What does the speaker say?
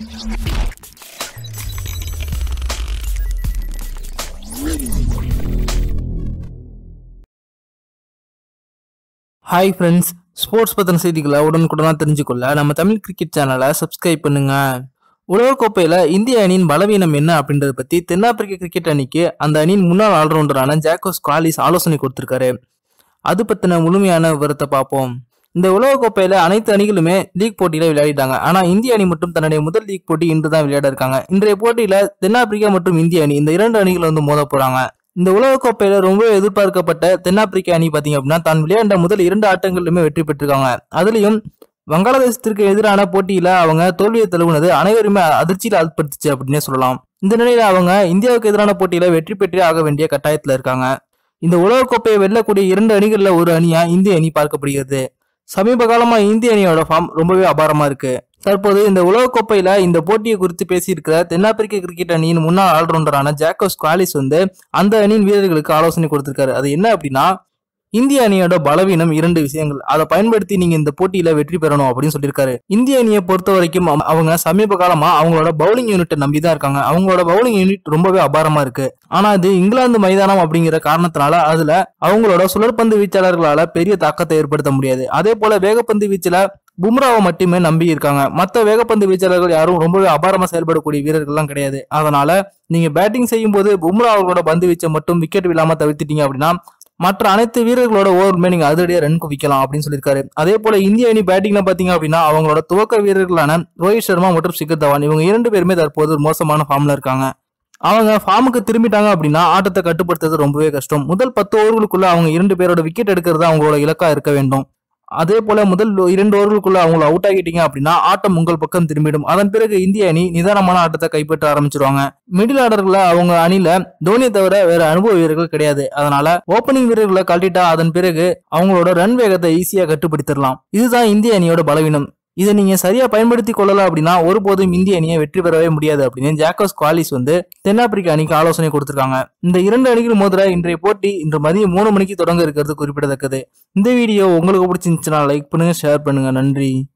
hi friends sports பற்றின செய்திகளை உடனுக்குடனாக தெரிஞ்சுக்கொள்ள நம்ம தமிழ் கிரிக்கெட் சேனலை சப்ஸ்கிரைப் பண்ணுங்க உலகக்கோப்பையில் இந்திய அணியின் பலவீனம் என்ன அப்படின்றத பற்றி தென்னாப்பிரிக்க கிரிக்கெட் அணிக்கு அந்த அணியின் முன்னாள் ஆல்ரவுண்டரான ஜாக்கோஸ் குவாலிஸ் ஆலோசனை கொடுத்துருக்காரு அது பற்றின முழுமையான விவரத்தை பார்ப்போம் இந்த உலகக்கோப்பையில் அனைத்து அணிகளுமே லீக் போட்டியில் விளையாடிட்டாங்க ஆனால் இந்திய அணி மட்டும் தன்னுடைய முதல் லீக் போட்டி இன்று தான் விளையாட இருக்காங்க இன்றைய போட்டியில் தென்னாப்பிரிக்கா மற்றும் இந்திய அணி இந்த இரண்டு அணிகள் வந்து மோத போகிறாங்க இந்த உலகக்கோப்பையில ரொம்ப எதிர்பார்க்கப்பட்ட தென்னாப்பிரிக்க அணி பாத்தீங்க அப்படின்னா தான் விளையாண்ட முதல் இரண்டு ஆட்டங்களிலுமே வெற்றி பெற்றிருக்காங்க அதுலயும் வங்காளதேசத்திற்கு எதிரான போட்டியில அவங்க தோல்வியை தழுவுனது அனைவருமே அதிர்ச்சியில் ஆட்படுத்துச்சு அப்படின்னே சொல்லலாம் இந்த நிலையில அவங்க இந்தியாவுக்கு எதிரான போட்டியில வெற்றி பெற்றே ஆக வேண்டிய கட்டாயத்துல இருக்காங்க இந்த உலகக்கோப்பையை வெல்லக்கூடிய இரண்டு அணிகள்ல ஒரு அணியா இந்திய அணி பார்க்கப்படுகிறது சமீப காலமா இந்திய அணியோட ஃபார்ம் ரொம்பவே அபாரமா இருக்கு தற்போது இந்த உலகக்கோப்பையில இந்த போட்டியை குறித்து பேசியிருக்கிற தென்னாப்பிரிக்க கிரிக்கெட் அணியின் முன்னாள் ஆல்ரவுண்டரான ஜாக்கோஸ் குவாலிஸ் வந்து அந்த அணியின் வீரர்களுக்கு ஆலோசனை கொடுத்திருக்காரு அது என்ன அப்படின்னா இந்திய அணியோட பலவீனம் இரண்டு விஷயங்கள் அதை பயன்படுத்தி நீங்க இந்த போட்டியில வெற்றி பெறணும் அப்படின்னு சொல்லியிருக்காரு இந்திய அணியை பொறுத்த வரைக்கும் அவ- அவங்க சமீப காலமா அவங்களோட பவுலிங் யூனிட்டை நம்பி தான் இருக்காங்க அவங்களோட பவுலிங் யூனிட் ரொம்பவே அபாரமா இருக்கு ஆனா இது இங்கிலாந்து மைதானம் அப்படிங்கிற காரணத்தினால அதுல அவங்களோட சுழற்பந்து வீச்சாளர்களால பெரிய தாக்கத்தை ஏற்படுத்த முடியாது அதே போல வேகப்பந்து வீச்சுல பும்ராவை மட்டுமே நம்பி இருக்காங்க மற்ற வேகப்பந்து வீச்சாளர்கள் யாரும் ரொம்பவே அபாரமா செயல்படக்கூடிய வீரர்கள்லாம் கிடையாது அதனால நீங்க பேட்டிங் செய்யும் போது பும்ரா அவர்களோட பந்து வீச்சை மட்டும் விக்கெட் விழாம தவிர்த்துட்டீங்க அப்படின்னா மற்ற அனைத்து வீரர்களோட ஓவருமே நீங்க அதிரடியா ரன் குவிக்கலாம் அப்படின்னு சொல்லியிருக்காரு அதே போல இந்திய அணி பேட்டிங்ல பாத்தீங்க அப்படின்னா அவங்களோட துவக்க வீரர்களான ரோஹித் சர்மா மற்றும் சிகர் தவான் இவங்க இரண்டு பேருமே தற்போது ஒரு மோசமான ஃபார்ம்ல இருக்காங்க அவங்க ஃபார்முக்கு திரும்பிட்டாங்க அப்படின்னா ஆட்டத்தை கட்டுப்படுத்துறது ரொம்பவே கஷ்டம் முதல் பத்து ஓவர்களுக்குள்ள அவங்க இரண்டு பேரோட விக்கெட் எடுக்கிறது அவங்களோட இலக்கா இருக்க வேண்டும் அதே போல முதல் இரண்டு ஓவர்களுக்குள்ள அவங்கள அவுட் ஆகிட்டீங்க அப்படின்னா ஆட்டம் உங்கள் பக்கம் திரும்பிடும் அதன் பிறகு இந்திய அணி நிதானமான ஆட்டத்தை கைப்பற்ற ஆரம்பிச்சிருவாங்க மிடில் ஆர்டர்ல அவங்க அணியில தோனியை தவிர வேற அனுபவ வீரர்கள் கிடையாது அதனால ஓப்பனிங் வீரர்களை கழட்டிட்டா அதன் பிறகு அவங்களோட ரன் வேகத்தை ஈஸியா கட்டுப்படுத்திடலாம் இதுதான் இந்திய அணியோட பலவீனம் இதை நீங்க சரியா பயன்படுத்தி கொள்ளல அப்படின்னா ஒருபோதும் இந்திய அணியை வெற்றி பெறவே முடியாது அப்படின்னு ஜாக்கோஸ் குவாலிஸ் வந்து தென்னாப்பிரிக்க அணிக்கு ஆலோசனை கொடுத்திருக்காங்க இந்த இரண்டு அணிகள் மோதிர இன்றைய போட்டி இன்று மதியம் மூணு மணிக்கு தொடங்க இருக்கிறது குறிப்பிடத்தக்கது இந்த வீடியோ உங்களுக்கு பிடிச்சிருந்துச்சுன்னா லைக் பண்ணுங்க ஷேர் பண்ணுங்க நன்றி